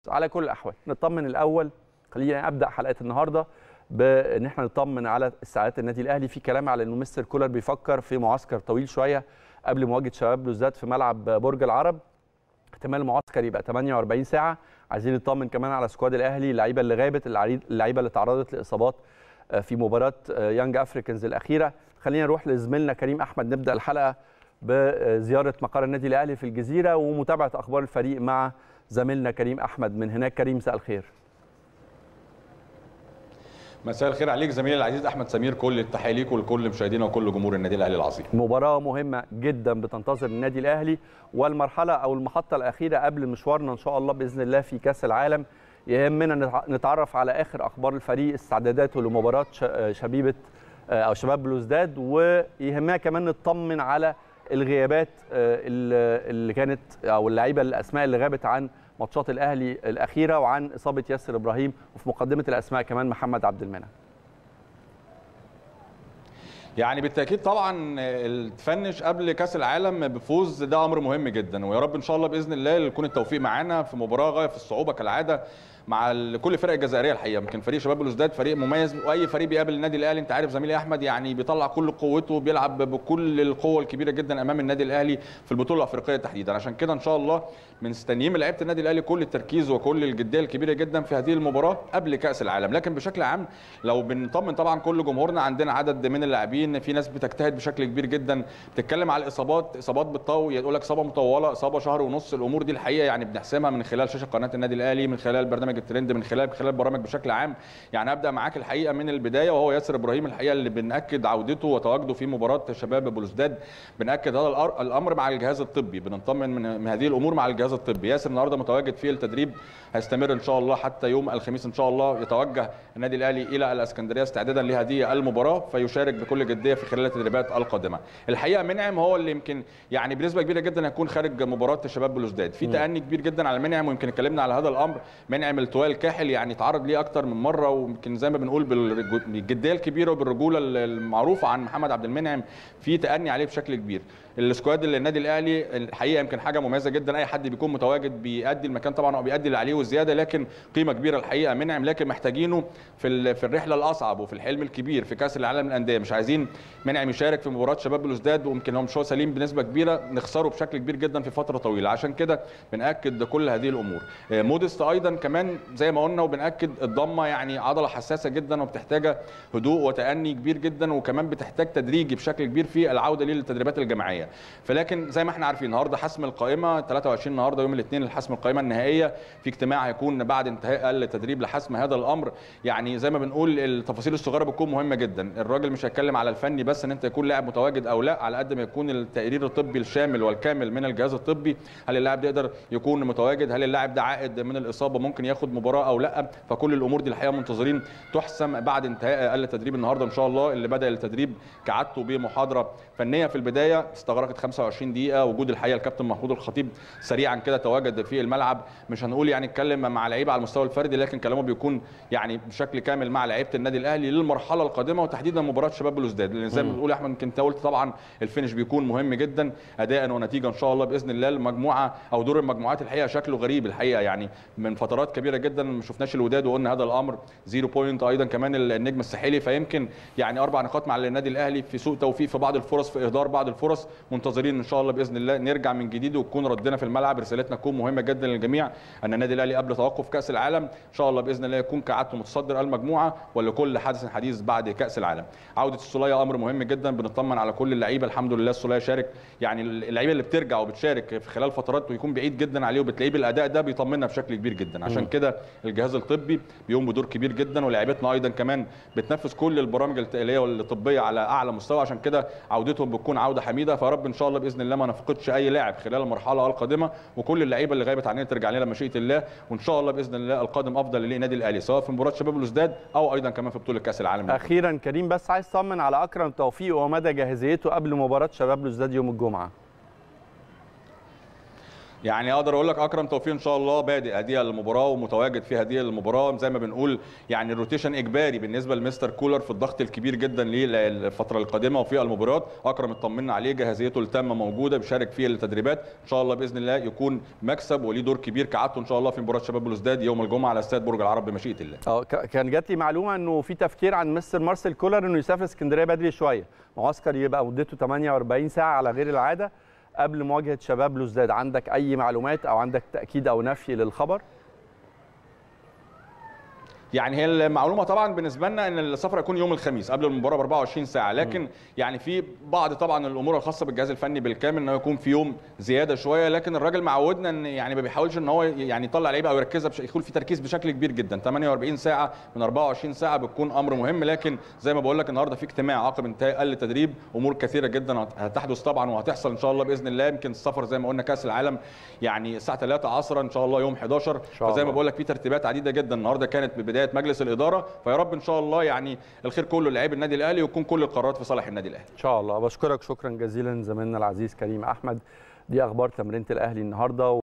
على كل الاحوال نطمن الاول خلينا ابدا حلقه النهارده بان احنا نطمن على استعدادات النادي الاهلي في كلام على انه مستر كولر بيفكر في معسكر طويل شويه قبل مواجهه شباب بلوزداد في ملعب برج العرب احتمال المعسكر يبقى 48 ساعه عايزين نطمن كمان على سكواد الاهلي اللعيبه اللي غابت اللعيبه اللي تعرضت لاصابات في مباراه يانج افريكانز الاخيره خلينا نروح لزميلنا كريم احمد نبدا الحلقه بزياره مقر النادي الاهلي في الجزيره ومتابعه اخبار الفريق مع زميلنا كريم احمد من هناك كريم مساء الخير مساء الخير عليك زميلي العزيز احمد سمير كل التحيه ليك ولكل مشاهدينا وكل جمهور النادي الاهلي العظيم مباراه مهمه جدا بتنتظر النادي الاهلي والمرحله او المحطه الاخيره قبل مشوارنا ان شاء الله باذن الله في كاس العالم يهمنا نتعرف على اخر اخبار الفريق استعداداته لمباراه شبيبه او شباب بلوزداد ويهمنا كمان نطمن على الغيابات اللي كانت او اللعيبه الاسماء اللي غابت عن ماتشات الاهلي الاخيره وعن اصابه ياسر ابراهيم وفي مقدمه الاسماء كمان محمد عبد المنعم يعني بالتاكيد طبعا التفنش قبل كاس العالم بفوز ده امر مهم جدا ويا رب ان شاء الله باذن الله يكون التوفيق معانا في مباراه غايه في الصعوبه كالعاده مع كل الفرق الجزائريه الحقيقه يمكن فريق شباب بلوزداد فريق مميز واي فريق بيقابل النادي الاهلي انت عارف زميلي احمد يعني بيطلع كل قوته بيلعب بكل القوه الكبيره جدا امام النادي الاهلي في البطوله الافريقيه تحديدا عشان كده ان شاء الله مستنيين لعيبه النادي الاهلي كل التركيز وكل الجديه الكبيره جدا في هذه المباراه قبل كاس العالم لكن بشكل عام لو بنطمن طبعا كل جمهورنا عندنا عدد من اللاعبين في ناس بتجتهد بشكل كبير جدا بتتكلم على الاصابات اصابات بتطول يقول لك اصابه مطوله اصابه شهر ونص الامور دي الحقيقه يعني بنحسمها من خلال شاشه قناه النادي الاهلي من خلال برنامج الترند من خلال خلال البرامج بشكل عام يعني ابدا معاك الحقيقه من البدايه وهو ياسر ابراهيم الحقيقه اللي بناكد عودته وتواجده في مباراه شباب بلوزداد بناكد هذا الامر مع الجهاز الطبي بنطمن من هذه الامور مع الجهاز الطبي ياسر النهارده متواجد في التدريب هيستمر ان شاء الله حتى يوم الخميس ان شاء الله يتوجه النادي الاهلي الى الاسكندريه استعدادا لهذه المباراه فيشارك بكل جديه في خلال التدريبات القادمه الحقيقه منعم هو اللي يمكن يعني بنسبه كبيره جدا هيكون خارج مباراه شباب بلوزداد في تاني كبير جدا على منعم ويمكن اتكلمنا على هذا الامر منعم التوال الكاحل يعني تعرض ليه اكتر من مره ويمكن زي ما بنقول بالجديه الكبيره وبالرجوله المعروفه عن محمد عبد المنعم في تاني عليه بشكل كبير السكواد اللي النادي الاهلي الحقيقه يمكن حاجه مميزه جدا اي حد بيكون متواجد بيأدي المكان طبعا او بيأدي اللي عليه وزياده لكن قيمه كبيره الحقيقه منعم لكن محتاجينه في في الرحله الاصعب وفي الحلم الكبير في كاس العالم للانديه مش عايزين منعم يشارك في مباراه شباب بلوزداد ويمكن هو مش هو سليم بنسبه كبيره نخسره بشكل كبير جدا في فتره طويله عشان كده بناكد كل هذه الامور مودست ايضا كمان زي ما قلنا وبناكد الضمه يعني عضله حساسه جدا وبتحتاج هدوء وتأني كبير جدا وكمان بتحتاج تدريجي بشكل كبير في العوده للتدريبات الجماعيه فلكن زي ما احنا عارفين النهارده حسم القائمه 23 النهارده يوم الاثنين الحسم القائمه النهائيه في اجتماع هيكون بعد انتهاء التدريب لحسم هذا الامر يعني زي ما بنقول التفاصيل الصغيره بتكون مهمه جدا الراجل مش هيتكلم على الفني بس ان انت يكون لاعب متواجد او لا على قد ما يكون التقرير الطبي الشامل والكامل من الجهاز الطبي هل اللاعب ده يقدر يكون متواجد هل اللاعب ده عائد من الاصابه ممكن ياخد مباراه او لا فكل الامور دي الحقيقه منتظرين تحسم بعد انتهاء التدريب النهارده ان شاء الله اللي بدا التدريب كعادته بمحاضره فنيه في البدايه استغرقت 25 دقيقه وجود الحقيقه الكابتن محمود الخطيب سريعا كده تواجد في الملعب مش هنقول يعني اتكلم مع لعيبه على المستوى الفردي لكن كلامه بيكون يعني بشكل كامل مع لعيبه النادي الاهلي للمرحله القادمه وتحديدا مباراه شباب بلوزداد لان زي ما بتقول يا احمد يمكن انت قلت طبعا الفينش بيكون مهم جدا اداء ونتيجه ان شاء الله باذن الله المجموعه او دور المجموعات الحقيقه شكله غريب الحقيقه يعني من فترات كبيره جدا ما شفناش الوداد وقلنا هذا الامر زيرو بوينت ايضا كمان النجم الساحلي فيمكن يعني اربع نقاط مع النادي الاهلي في سوء توفيق في بعض الفرص في اهدار بعض الفرص منتظرين ان شاء الله باذن الله نرجع من جديد وتكون ردنا في الملعب رسالتنا تكون مهمه جدا للجميع ان النادي الاهلي قبل توقف كاس العالم ان شاء الله باذن الله يكون كعادته متصدر المجموعه ولكل حدث حديث بعد كاس العالم عوده السوليه امر مهم جدا بنطمن على كل اللعيبه الحمد لله السوليه شارك يعني اللعيبه اللي بترجع وبتشارك في خلال فترات ويكون بعيد جدا عليه وبتلاقيه بالاداء ده بيطمنا بشكل كبير جدا عشان كده الجهاز الطبي بيقوم بدور كبير جدا ولاعيبتنا ايضا كمان بتنفذ كل البرامج التقنيه والطبيه على اعلى مستوى عشان كده عودتهم بتكون عوده حميده فرب ان شاء الله باذن الله ما نفقدش اي لاعب خلال المرحله القادمه وكل اللعيبه اللي غابت عننا ترجع لنا مشيئه الله وان شاء الله باذن الله القادم افضل للنادي الاهلي سواء في مباراه شباب الوزداد او ايضا كمان في بطوله كاس العالم اخيرا كريم بس عايز اطمن على اكرم توفيق ومدى جاهزيته قبل مباراه شباب الوزداد يوم الجمعه يعني اقدر اقول لك اكرم توفيق ان شاء الله بادئ هذه المباراه ومتواجد في هذه المباراه زي ما بنقول يعني الروتيشن اجباري بالنسبه لمستر كولر في الضغط الكبير جدا للفتره القادمه وفي المباريات اكرم اطمنا عليه جاهزيته التامه موجوده بيشارك في التدريبات ان شاء الله باذن الله يكون مكسب وليه دور كبير كعادته ان شاء الله في مباراه شباب بلوزداد يوم الجمعه على استاد برج العرب بمشيئه الله اه كان جات لي معلومه انه في تفكير عن مستر مارسيل كولر انه يسافر اسكندريه بدري شويه معسكر يبقى مدته 48 ساعه على غير العاده قبل مواجهه شباب بلوزداد عندك اي معلومات او عندك تاكيد او نفي للخبر يعني هي المعلومه طبعا بالنسبه لنا ان السفر يكون يوم الخميس قبل المباراه ب 24 ساعه لكن م. يعني في بعض طبعا الامور الخاصه بالجهاز الفني بالكامل انه يكون في يوم زياده شويه لكن الراجل معودنا ان يعني ما بيحاولش ان هو يعني يطلع لعيبه او يركزها بش... يكون في تركيز بشكل كبير جدا 48 ساعه من 24 ساعه بتكون امر مهم لكن زي ما بقول لك النهارده في اجتماع عقب انتهاء التدريب امور كثيره جدا هتحدث طبعا وهتحصل ان شاء الله باذن الله يمكن السفر زي ما قلنا كاس العالم يعني الساعه 3 عصرا ان شاء الله يوم 11 فزي ما بقول لك في ترتيبات عديده جدا النهارده كانت ببدايه مجلس الاداره فيا رب ان شاء الله يعني الخير كله للاعيب النادي الاهلي ويكون كل القرارات في صالح النادي الاهلي ان شاء الله بشكرك شكرا جزيلا زميلنا العزيز كريم احمد دي اخبار تمرينه الاهلي النهارده